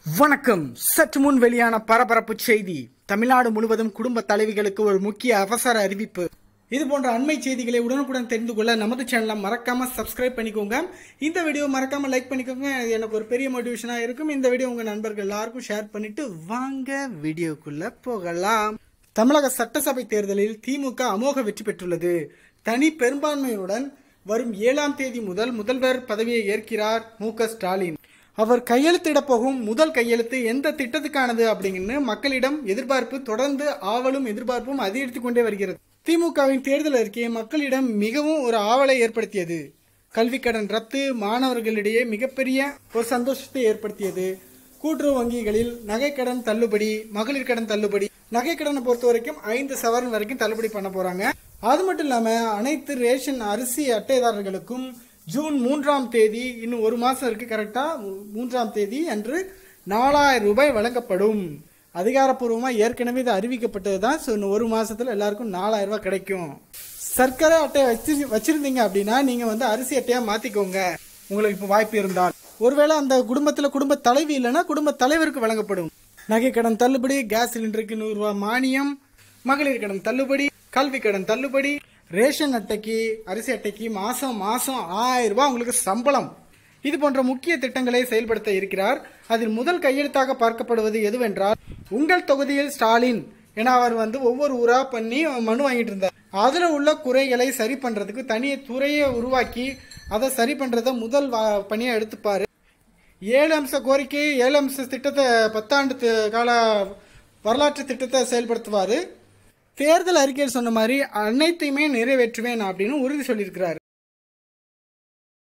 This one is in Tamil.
வணக்கம் சற்று முன் வெளியான பரபரப்பு செய்தி தமிழ்நாடு முழுவதும் குடும்ப தலைவிகளுக்கு ஒரு முக்கிய அவசர அறிவிப்பு இது போன்ற அண்மை செய்திகளை உடனுக்குடன் தெரிந்து கொள்ள நமது சேனலை மறக்காம சப்ஸ்கிரைப் பண்ணிக்கோங்க இந்த வீடியோ மறக்காம லைக் பண்ணிக்கோங்க இது எனக்கு ஒரு பெரிய மோட்டிவேஷனா இருக்கும் இந்த வீடியோ உங்க நண்பர்கள் எல்லாருக்கும் ஷேர் பண்ணிட்டு வாங்க வீடியோக்குள்ள போகலாம் தமிழக சட்டசபை தேர்தலில் திமுக அமோக வெற்றி பெற்றுள்ளது தனி பெரும்பான்மையுடன் வரும் ஏழாம் தேதி முதல் முதல்வர் பதவியை ஏற்கிறார் மு க ஸ்டாலின் அவர் கையெழுத்திடப் போகும் முதல் கையெழுத்து எந்த திட்டத்துக்கானது அப்படிங்கன்னு மக்களிடம் எதிர்பார்ப்பு தொடர்ந்து ஆவலும் எதிர்பார்ப்பும் அதிகரித்துக் கொண்டே வருகிறது திமுகவின் தேர்தல் அறிக்கை மக்களிடம் மிகவும் ஒரு ஆவலை ஏற்படுத்தியது கல்விக் கடன் ரத்து மாணவர்களிடையே மிகப்பெரிய ஒரு சந்தோஷத்தை ஏற்படுத்தியது கூட்டுறவு வங்கிகளில் நகைக்கடன் தள்ளுபடி மகளிர் கடன் தள்ளுபடி நகைக்கடனை பொறுத்த வரைக்கும் ஐந்து சவரன் வரைக்கும் தள்ளுபடி பண்ண போறாங்க அது மட்டும் இல்லாம அனைத்து ரேஷன் அரிசி அட்டைதாரர்களுக்கும் ஜூன் மூன்றாம் தேதி இன்னும் ஒரு மாசம் இருக்கு கரெக்டா மூன்றாம் தேதி அன்று நாலாயிரம் ரூபாய் வழங்கப்படும் அதிகாரப்பூர்வமா ஏற்கனவே இது அறிவிக்கப்பட்டது தான் ஸோ இன்னும் ஒரு மாசத்துல எல்லாருக்கும் நாலாயிரம் ரூபாய் கிடைக்கும் சர்க்கரை அட்டை வச்சு வச்சிருந்தீங்க அப்படின்னா நீங்க வந்து அரிசி அட்டையா மாத்திக்கோங்க உங்களுக்கு இப்போ வாய்ப்பு இருந்தால் ஒருவேளை அந்த குடும்பத்துல குடும்ப தலைவி இல்லைன்னா குடும்ப தலைவருக்கு வழங்கப்படும் நகை கடன் தள்ளுபடி கேஸ் சிலிண்டருக்கு நூறு ரூபாய் மானியம் மகளிர் கடன் தள்ளுபடி கல்வி கடன் தள்ளுபடி ரேஷன் அட்டைக்கு அரிசி அட்டைக்கு மாசம் மாசம் ஆயிரம் ரூபாய் உங்களுக்கு சம்பளம் இது போன்ற முக்கிய திட்டங்களை செயல்படுத்த இருக்கிறார் அதில் முதல் கையெழுத்தாக பார்க்கப்படுவது எதுவென்றால் உங்கள் தொகுதியில் ஸ்டாலின் என அவர் வந்து ஒவ்வொரு ஊரா பண்ணி மனு வாங்கிட்டு இருந்தார் அதுல உள்ள குறைகளை சரி பண்றதுக்கு தனி துறையை உருவாக்கி அதை சரி பண்றத முதல் வா- பணியா எடுத்துப்பாரு ஏழு அம்ச கோரிக்கை ஏழு அம்ச திட்டத்தை பத்தாண்டு தி- கால வரலாற்று திட்டத்தை செயல்படுத்துவாரு தேர்தல் அறிக்கையில் சொன்ன மாதிரி அனைத்தையுமே நிறைவேற்றுவேன் அப்படின்னு உறுதி சொல்லியிருக்கிறார்